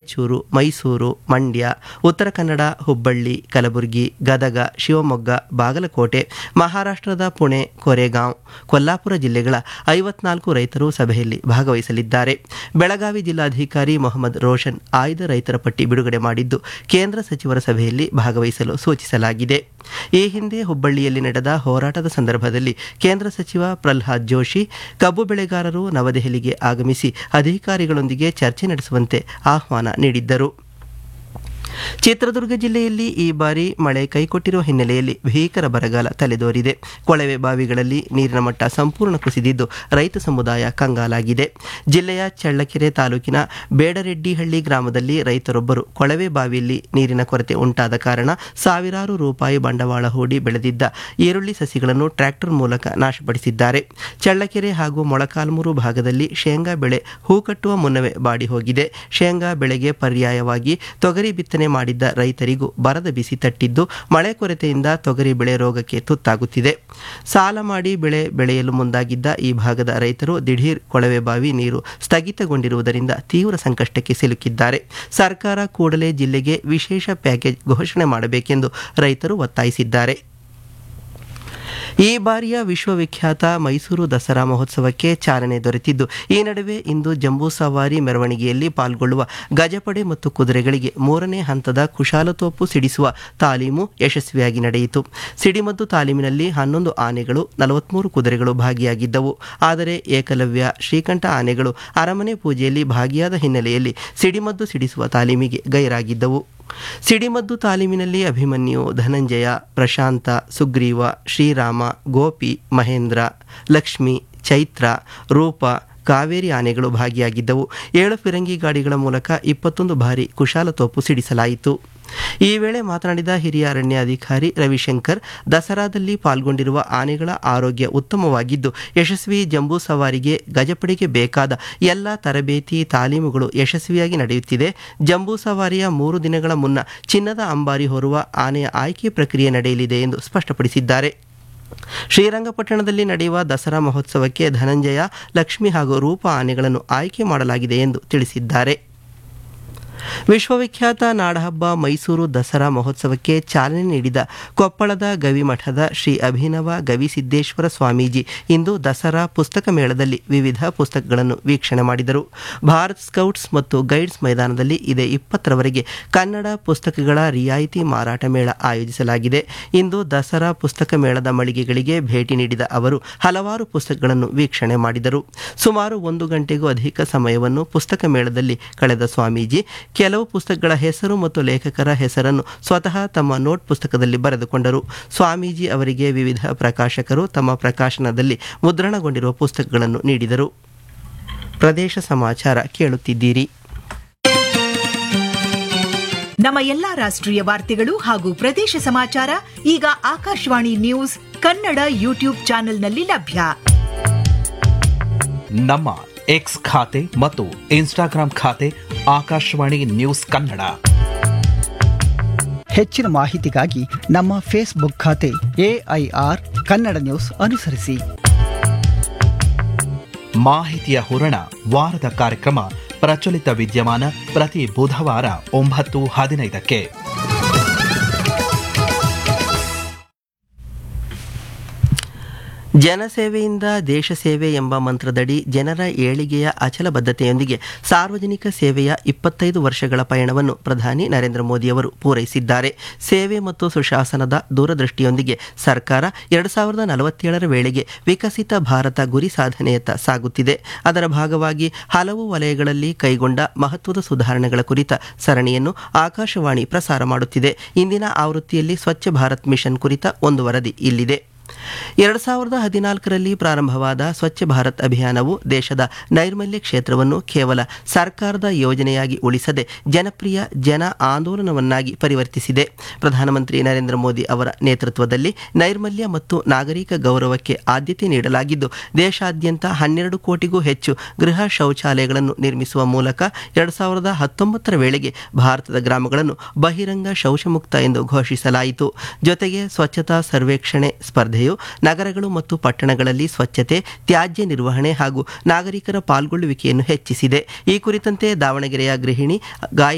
ರಾಯಚೂರು ಮೈಸೂರು ಮಂಡ್ಯ ಉತ್ತರ ಕನ್ನಡ ಹುಬ್ಬಳ್ಳಿ ಕಲಬುರಗಿ ಗದಗ ಶಿವಮೊಗ್ಗ ಬಾಗಲಕೋಟೆ ಮಹಾರಾಷ್ಟ್ರದ ಪುಣೆ ಕೊರೆಗಾಂವ್ ಕೊಲ್ಲಾಪುರ ಜಿಲ್ಲೆಗಳ ಐವತ್ನಾಲ್ಕು ರೈತರು ಸಭೆಯಲ್ಲಿ ಭಾಗವಹಿಸಲಿದ್ದಾರೆ ಬೆಳಗಾವಿ ಜಿಲ್ಲಾಧಿಕಾರಿ ಮೊಹಮ್ಮದ್ ರೋಷನ್ ಆಯ್ದ ರೈತರ ಪಟ್ಟಿ ಬಿಡುಗಡೆ ಮಾಡಿದ್ದು ಕೇಂದ್ರ ಸಚಿವರ ಸಭೆಯಲ್ಲಿ ಭಾಗವಹಿಸಲು ಸೂಚಿಸಲಾಗಿದೆ ಈ ಹಿಂದೆ ಹುಬ್ಬಳ್ಳಿಯಲ್ಲಿ ನಡೆದ ಹೋರಾಟದ ಸಂದರ್ಭದಲ್ಲಿ ಕೇಂದ್ರ ಸಚಿವ ಪ್ರಲ್ಹಾದ್ ಜೋಶಿ ಕಬ್ಬು ಬೆಳೆಗಾರರು ನವದೆಹಲಿಗೆ ಆಗಮಿಸಿ ಅಧಿಕಾರಿಗಳೊಂದಿಗೆ ಚರ್ಚೆ ನಡೆಸುವಂತೆ ಆಹ್ವಾನ ನೀಡಿದ್ದರು ಚಿತ್ರದುರ್ಗ ಜಿಲ್ಲೆಯಲ್ಲಿ ಈ ಬಾರಿ ಮಳೆ ಕೈಕೊಟ್ಟಿರುವ ಹಿನ್ನೆಲೆಯಲ್ಲಿ ಭೀಕರ ಬರಗಾಲ ತಲೆದೋರಿದೆ ಕೊಳವೆ ಬಾವಿಗಳಲ್ಲಿ ನೀರಿನ ಮಟ್ಟ ಸಂಪೂರ್ಣ ಕುಸಿದಿದ್ದು ರೈತ ಸಮುದಾಯ ಕಂಗಾಲಾಗಿದೆ ಜಿಲ್ಲೆಯ ಚಳ್ಳಕೆರೆ ತಾಲೂಕಿನ ಬೇಡರೆಡ್ಡಿಹಳ್ಳಿ ಗ್ರಾಮದಲ್ಲಿ ರೈತರೊಬ್ಬರು ಕೊಳವೆ ಬಾವಿಯಲ್ಲಿ ನೀರಿನ ಕೊರತೆ ಉಂಟಾದ ಕಾರಣ ಸಾವಿರಾರು ರೂಪಾಯಿ ಬಂಡವಾಳ ಹೂಡಿ ಬೆಳೆದಿದ್ದ ಈರುಳ್ಳಿ ಸಸಿಗಳನ್ನು ಟ್ರ್ಯಾಕ್ಟರ್ ಮೂಲಕ ನಾಶಪಡಿಸಿದ್ದಾರೆ ಚಳ್ಳಕೆರೆ ಹಾಗೂ ಮೊಳಕಾಲ್ಮೂರು ಭಾಗದಲ್ಲಿ ಶೇಂಗಾ ಬೆಳೆ ಹೂ ಕಟ್ಟುವ ಮುನ್ನವೇ ಬಾಡಿ ಹೋಗಿದೆ ಶೇಂಗಾ ಬೆಳೆಗೆ ಪರ್ಯಾಯವಾಗಿ ತೊಗರಿ ಬಿತ್ತನೆ ಮಾಡಿದ್ದ ರೈತರಿಗೂ ಬರದ ಬಿಸಿ ತಟ್ಟಿದ್ದು ಮಳೆ ಕೊರತೆಯಿಂದ ತೊಗರಿ ಬೆಳೆ ರೋಗಕ್ಕೆ ತುತ್ತಾಗುತ್ತಿದೆ ಸಾಲ ಮಾಡಿ ಬೆಳೆ ಬೆಳೆಯಲು ಮುಂದಾಗಿದ್ದ ಈ ಭಾಗದ ರೈತರು ದಿಢೀರ್ ಕೊಳವೆ ಬಾವಿ ನೀರು ಸ್ಥಗಿತಗೊಂಡಿರುವುದರಿಂದ ತೀವ್ರ ಸಂಕಷ್ಟಕ್ಕೆ ಸಿಲುಕಿದ್ದಾರೆ ಸರ್ಕಾರ ಕೂಡಲೇ ಜಿಲ್ಲೆಗೆ ವಿಶೇಷ ಪ್ಯಾಕೇಜ್ ಘೋಷಣೆ ಮಾಡಬೇಕೆಂದು ರೈತರು ಒತ್ತಾಯಿಸಿದ್ದಾರೆ ಈ ಬಾರಿಯ ವಿಶ್ವವಿಖ್ಯಾತ ಮೈಸೂರು ದಸರಾ ಮಹೋತ್ಸವಕ್ಕೆ ಚಾಲನೆ ದೊರೆತಿದ್ದು ಈ ನಡುವೆ ಇಂದು ಜಂಬೂ ಸವಾರಿ ಮೆರವಣಿಗೆಯಲ್ಲಿ ಪಾಲ್ಗೊಳ್ಳುವ ಗಜಪಡೆ ಮತ್ತು ಕುದುರೆಗಳಿಗೆ ಮೂರನೇ ಹಂತದ ಕುಶಾಲತೋಪು ಸಿಡಿಸುವ ತಾಲೀಮು ಯಶಸ್ವಿಯಾಗಿ ನಡೆಯಿತು ಸಿಡಿಮದ್ದು ತಾಲೀಮಿನಲ್ಲಿ ಹನ್ನೊಂದು ಆನೆಗಳು ನಲವತ್ಮೂರು ಕುದುರೆಗಳು ಭಾಗಿಯಾಗಿದ್ದವು ಆದರೆ ಏಕಲವ್ಯ ಶ್ರೀಕಂಠ ಆನೆಗಳು ಅರಮನೆ ಪೂಜೆಯಲ್ಲಿ ಭಾಗಿಯಾದ ಹಿನ್ನೆಲೆಯಲ್ಲಿ ಸಿಡಿಮದ್ದು ಸಿಡಿಸುವ ತಾಲೀಮಿಗೆ ಗೈರಾಗಿದ್ದವು ಸಿಡಿಮದ್ದು ತಾಲೀಮಿನಲ್ಲಿ ಅಭಿಮನ್ಯು ಧನಂಜಯ ಪ್ರಶಾಂತ ಸುಗ್ರೀವ ಶ್ರೀರಾಮ ಗೋಪಿ ಮಹೇಂದ್ರ ಲಕ್ಷ್ಮಿ ಚೈತ್ರ ರೂಪ ಕಾವೇರಿ ಆನೆಗಳು ಭಾಗಿಯಾಗಿದ್ದವು ಏಳು ಫಿರಂಗಿ ಗಾಡಿಗಳ ಮೂಲಕ ಇಪ್ಪತ್ತೊಂದು ಬಾರಿ ಕುಶಾಲತೋಪು ಸಿಡಿಸಲಾಯಿತು ಈ ವೇಳೆ ಮಾತನಾಡಿದ ಹಿರಿಯ ಅರಣ್ಯಾಧಿಕಾರಿ ರವಿಶಂಕರ್ ದಸರಾದಲ್ಲಿ ಪಾಲ್ಗೊಂಡಿರುವ ಆನೆಗಳ ಆರೋಗ್ಯ ಉತ್ತಮವಾಗಿದ್ದು ಯಶಸ್ವಿ ಜಂಬೂ ಸವಾರಿಗೆ ಗಜಪಡೆಗೆ ಬೇಕಾದ ಎಲ್ಲ ತರಬೇತಿ ತಾಲೀಮುಗಳು ಯಶಸ್ವಿಯಾಗಿ ನಡೆಯುತ್ತಿದೆ ಜಂಬೂ ಸವಾರಿಯ ಮೂರು ದಿನಗಳ ಮುನ್ನ ಚಿನ್ನದ ಅಂಬಾರಿ ಹೊರುವ ಆನೆಯ ಆಯ್ಕೆ ಪ್ರಕ್ರಿಯೆ ನಡೆಯಲಿದೆ ಎಂದು ಸ್ಪಷ್ಟಪಡಿಸಿದ್ದಾರೆ ಶ್ರೀರಂಗಪಟ್ಟಣದಲ್ಲಿ ನಡೆಯುವ ದಸರಾ ಮಹೋತ್ಸವಕ್ಕೆ ಧನಂಜಯ ಲಕ್ಷ್ಮಿ ಹಾಗೂ ರೂಪ ಆನೆಗಳನ್ನು ಆಯ್ಕೆ ಮಾಡಲಾಗಿದೆ ಎಂದು ತಿಳಿಸಿದ್ದಾರೆ ವಿಶ್ವವಿಖ್ಯಾತ ನಾಡಹಬ್ಬ ಮೈಸೂರು ದಸರಾ ಮಹೋತ್ಸವಕ್ಕೆ ಚಾಲನೆ ನೀಡಿದ ಕೊಪ್ಪಳದ ಗವಿಮಠದ ಶ್ರೀ ಅಭಿನವ ಗವಿಸಿದ್ದೇಶ್ವರ ಸ್ವಾಮೀಜಿ ಇಂದು ದಸರಾ ಪುಸ್ತಕ ಮೇಳದಲ್ಲಿ ವಿವಿಧ ಪುಸ್ತಕಗಳನ್ನು ವೀಕ್ಷಣೆ ಮಾಡಿದರು ಭಾರತ್ ಸ್ಕೌಟ್ಸ್ ಮತ್ತು ಗೈಡ್ಸ್ ಮೈದಾನದಲ್ಲಿ ಇದೇ ಇಪ್ಪತ್ತರವರೆಗೆ ಕನ್ನಡ ಪುಸ್ತಕಗಳ ರಿಯಾಯಿತಿ ಮಾರಾಟ ಮೇಳ ಆಯೋಜಿಸಲಾಗಿದೆ ಇಂದು ದಸರಾ ಪುಸ್ತಕ ಮೇಳದ ಮಳಿಗೆಗಳಿಗೆ ಭೇಟಿ ನೀಡಿದ ಅವರು ಹಲವಾರು ಪುಸ್ತಕಗಳನ್ನು ವೀಕ್ಷಣೆ ಮಾಡಿದರು ಸುಮಾರು ಒಂದು ಗಂಟೆಗೂ ಅಧಿಕ ಸಮಯವನ್ನು ಪುಸ್ತಕ ಮೇಳದಲ್ಲಿ ಕಳೆದ ಸ್ವಾಮೀಜಿ ಕೆಲವು ಪುಸ್ತಕಗಳ ಹೆಸರು ಮತ್ತು ಲೇಖಕರ ಹೆಸರನ್ನು ಸ್ವತಃ ತಮ್ಮ ನೋಟ್ ಪುಸ್ತಕದಲ್ಲಿ ಬರೆದುಕೊಂಡರು ಸ್ವಾಮೀಜಿ ಅವರಿಗೆ ವಿವಿಧ ಪ್ರಕಾಶಕರು ತಮ್ಮ ಪ್ರಕಾಶನದಲ್ಲಿ ಮುದ್ರಣಗೊಂಡಿರುವ ಪುಸ್ತಕಗಳನ್ನು ನೀಡಿದರು ಪ್ರದೇಶ ಸಮಾಚಾರ ಕೇಳುತ್ತಿದ್ದೀರಿ ನಮ್ಮ ಎಲ್ಲಾ ರಾಷ್ಟ್ರೀಯ ವಾರ್ತೆಗಳು ಹಾಗೂ ಪ್ರದೇಶ ಸಮಾಚಾರ ಈಗ ಆಕಾಶವಾಣಿ ನ್ಯೂಸ್ ಕನ್ನಡ ಯೂಟ್ಯೂಬ್ ಚಾನೆಲ್ನಲ್ಲಿ ಲಭ್ಯ ನಮ್ಮ ಎಕ್ಸ್ ಖಾತೆ ಮತ್ತು ಇನ್ಸ್ಟಾಗ್ರಾಂ ಖಾತೆ ಆಕಾಶವಾಣಿ ನ್ಯೂಸ್ ಕನ್ನಡ ಹೆಚ್ಚಿನ ಮಾಹಿತಿಗಾಗಿ ನಮ್ಮ ಫೇಸ್ಬುಕ್ ಖಾತೆ ಎಐಆರ್ ಕನ್ನಡ ನ್ಯೂಸ್ ಅನುಸರಿಸಿ ಮಾಹಿತಿಯ ಹೂರಣ ವಾರದ ಕಾರ್ಯಕ್ರಮ ಪ್ರಚಲಿತ ವಿದ್ಯಮಾನ ಪ್ರತಿ ಬುಧವಾರ ಒಂಬತ್ತು ಹದಿನೈದಕ್ಕೆ ಜನಸೇವೆಯಿಂದ ದೇಶ ಸೇವೆ ಎಂಬ ಮಂತ್ರದಡಿ ಜನರ ಏಳಿಗೆಯ ಅಚಲ ಬದ್ಧತೆಯೊಂದಿಗೆ ಸಾರ್ವಜನಿಕ ಸೇವೆಯ ಇಪ್ಪತ್ತೈದು ವರ್ಷಗಳ ಪಯಣವನ್ನು ಪ್ರಧಾನಿ ನರೇಂದ್ರ ಮೋದಿಯವರು ಪೂರೈಸಿದ್ದಾರೆ ಸೇವೆ ಮತ್ತು ಸುಶಾಸನದ ದೂರದೃಷ್ಟಿಯೊಂದಿಗೆ ಸರ್ಕಾರ ಎರಡು ಸಾವಿರದ ನಲವತ್ತೇಳರ ವೇಳೆಗೆ ವಿಕಸಿತ ಭಾರತ ಗುರಿ ಸಾಧನೆಯತ್ತ ಸಾಗುತ್ತಿದೆ ಅದರ ಭಾಗವಾಗಿ ಹಲವು ವಲಯಗಳಲ್ಲಿ ಕೈಗೊಂಡ ಮಹತ್ವದ ಸುಧಾರಣೆಗಳ ಕುರಿತ ಸರಣಿಯನ್ನು ಆಕಾಶವಾಣಿ ಪ್ರಸಾರ ಮಾಡುತ್ತಿದೆ ಇಂದಿನ ಆವೃತ್ತಿಯಲ್ಲಿ ಸ್ವಚ್ಛ ಭಾರತ್ ಮಿಷನ್ ಕುರಿತ ಒಂದು ವರದಿ ಇಲ್ಲಿದೆ ಎರಡು ಸಾವಿರದ ಹದಿನಾಲ್ಕರಲ್ಲಿ ಪ್ರಾರಂಭವಾದ ಸ್ವಚ್ಛ ಭಾರತ್ ಅಭಿಯಾನವು ದೇಶದ ನೈರ್ಮಲ್ಯ ಕ್ಷೇತ್ರವನ್ನು ಕೇವಲ ಸರ್ಕಾರದ ಯೋಜನೆಯಾಗಿ ಉಳಿಸದೆ ಜನಪ್ರಿಯ ಜನ ಆಂದೋಲನವನ್ನಾಗಿ ಪರಿವರ್ತಿಸಿದೆ ಪ್ರಧಾನಮಂತ್ರಿ ನರೇಂದ್ರ ಮೋದಿ ಅವರ ನೇತೃತ್ವದಲ್ಲಿ ನೈರ್ಮಲ್ಯ ಮತ್ತು ನಾಗರಿಕ ಗೌರವಕ್ಕೆ ಆದ್ಯತೆ ನೀಡಲಾಗಿದ್ದು ದೇಶಾದ್ಯಂತ ಹನ್ನೆರಡು ಕೋಟಿಗೂ ಹೆಚ್ಚು ಗೃಹ ಶೌಚಾಲಯಗಳನ್ನು ನಿರ್ಮಿಸುವ ಮೂಲಕ ಎರಡು ಸಾವಿರದ ಹತ್ತೊಂಬತ್ತರ ವೇಳೆಗೆ ಭಾರತದ ಗ್ರಾಮಗಳನ್ನು ಬಹಿರಂಗ ಶೌಚಮುಕ್ತ ಎಂದು ಘೋಷಿಸಲಾಯಿತು ಜೊತೆಗೆ ಸ್ವಚ್ಛತಾ ಸರ್ವೇಕ್ಷಣೆ ಸ್ಪರ್ಧೆಯು ನಗರಗಳು ಮತ್ತು ಪಟ್ಟಣಗಳಲ್ಲಿ ಸ್ವಚ್ಛತೆ ತ್ಯಾಜ್ಯ ನಿರ್ವಹಣೆ ಹಾಗೂ ನಾಗರಿಕರ ಪಾಲ್ಗೊಳ್ಳುವಿಕೆಯನ್ನು ಹೆಚ್ಚಿಸಿದೆ ಈ ಕುರಿತಂತೆ ದಾವಣಗೆರೆಯ ಗೃಹಿಣಿ ಗಾಯ